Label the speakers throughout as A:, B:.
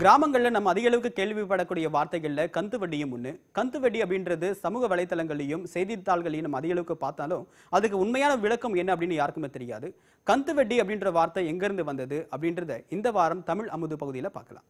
A: கிராமங்கள்ல நம்ம அதிக அளவுக்கு கேள்விப்படக்கூடிய வார்த்தைகள்ல கந்து வட்டியும் ஒண்ணு கந்து வட்டி அப்படின்றது சமூக வலைத்தளங்களையும் செய்தித்தாள்களையும் நம்ம அதிக அளவுக்கு பார்த்தாலும் அதுக்கு உண்மையான விளக்கம் என்ன அப்படின்னு யாருக்குமே தெரியாது கந்து வட்டி அப்படின்ற வார்த்தை எங்க இருந்து வந்தது அப்படின்றத இந்த வாரம் தமிழ் அமுது பகுதியில பார்க்கலாம்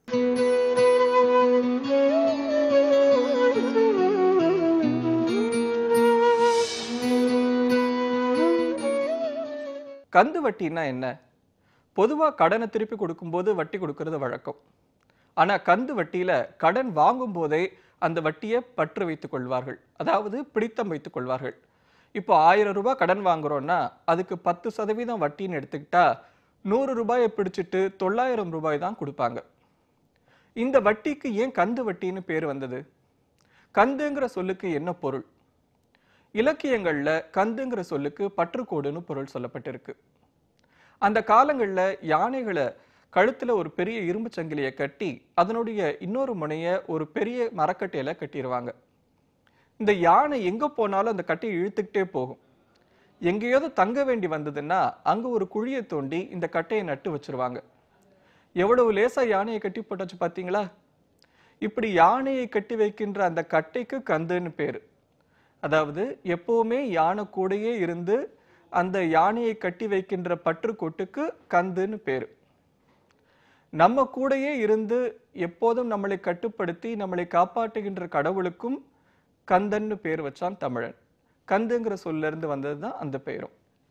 B: கந்து வட்டின்னா என்ன பொதுவா கடனை திருப்பி கொடுக்கும்போது வட்டி கொடுக்கறது வழக்கம் ஆனா கந்து வட்டியில கடன் வாங்கும் போதே அந்த வட்டியை பற்று வைத்துக் கொள்வார்கள் அதாவது பிடித்தம் வைத்துக் கொள்வார்கள் இப்போ ஆயிரம் ரூபாய் கடன் வாங்குறோம்னா அதுக்கு பத்து சதவீதம் வட்டின்னு எடுத்துக்கிட்டா நூறு ரூபாயை பிடிச்சிட்டு தொள்ளாயிரம் ரூபாய் தான் கொடுப்பாங்க இந்த வட்டிக்கு ஏன் கந்து வட்டின்னு பேர் வந்தது கந்துங்கிற சொல்லுக்கு என்ன பொருள் இலக்கியங்கள்ல கந்துங்கிற சொல்லுக்கு பற்றுக்கோடுன்னு பொருள் சொல்லப்பட்டிருக்கு அந்த காலங்கள்ல யானைகளை கழுத்துல ஒரு பெரிய இரும்பு சங்கிலியை கட்டி அதனுடைய இன்னொரு முனைய ஒரு பெரிய மரக்கட்டையில கட்டிடுவாங்க இந்த யானை எங்க போனாலும் அந்த கட்டையை இழுத்துக்கிட்டே போகும் எங்கேயாவது தங்க வேண்டி வந்ததுன்னா அங்க ஒரு குழியை தோண்டி இந்த கட்டையை நட்டு வச்சிருவாங்க எவ்வளவு லேசா யானையை கட்டி போட்டாச்சு பாத்தீங்களா இப்படி யானையை கட்டி வைக்கின்ற அந்த கட்டைக்கு கந்துன்னு பேரு அதாவது எப்பவுமே யானை கூடயே இருந்து அந்த யானையை கட்டி வைக்கின்ற பற்றுக்கோட்டுக்கு கந்துன்னு பேரு நம்ம கூடயே இருந்து எப்போதும் நம்மளை கட்டுப்படுத்தி நம்மளை காப்பாற்றுகின்ற கடவுளுக்கும் கந்தன்னு பேர் வச்சான் தமிழன் கந்துங்கிற சொல்ல இருந்து வந்தது தான் அந்த பெயரும்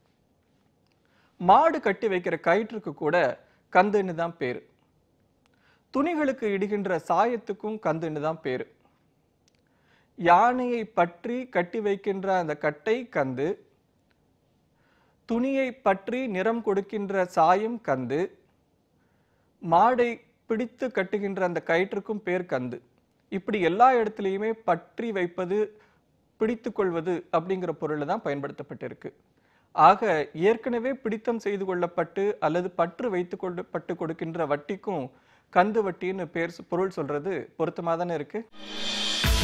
B: மாடு கட்டி வைக்கிற கயிற்றுக்கு கூட கந்துன்னு தான் பேரு துணிகளுக்கு இடுகின்ற சாயத்துக்கும் கந்துன்னு தான் பேரு யானையை பற்றி கட்டி வைக்கின்ற அந்த கட்டை கந்து துணியை பற்றி நிறம் கொடுக்கின்ற சாயம் கந்து மாடை பிடித்து கட்டுகின்ற அந்த கயிற்றுக்கும் பேர் கந்து இப்படி எல்லா இடத்துலையுமே பற்றி வைப்பது பிடித்து கொள்வது அப்படிங்கிற பொருள் தான் பயன்படுத்தப்பட்டிருக்கு ஆக ஏற்கனவே பிடித்தம் செய்து கொள்ளப்பட்டு அல்லது பற்று வைத்து கொள்ளப்பட்டு கொடுக்கின்ற வட்டிக்கும் கந்து வட்டின்னு பேர் பொருள் சொல்றது பொருத்தமாக தானே இருக்கு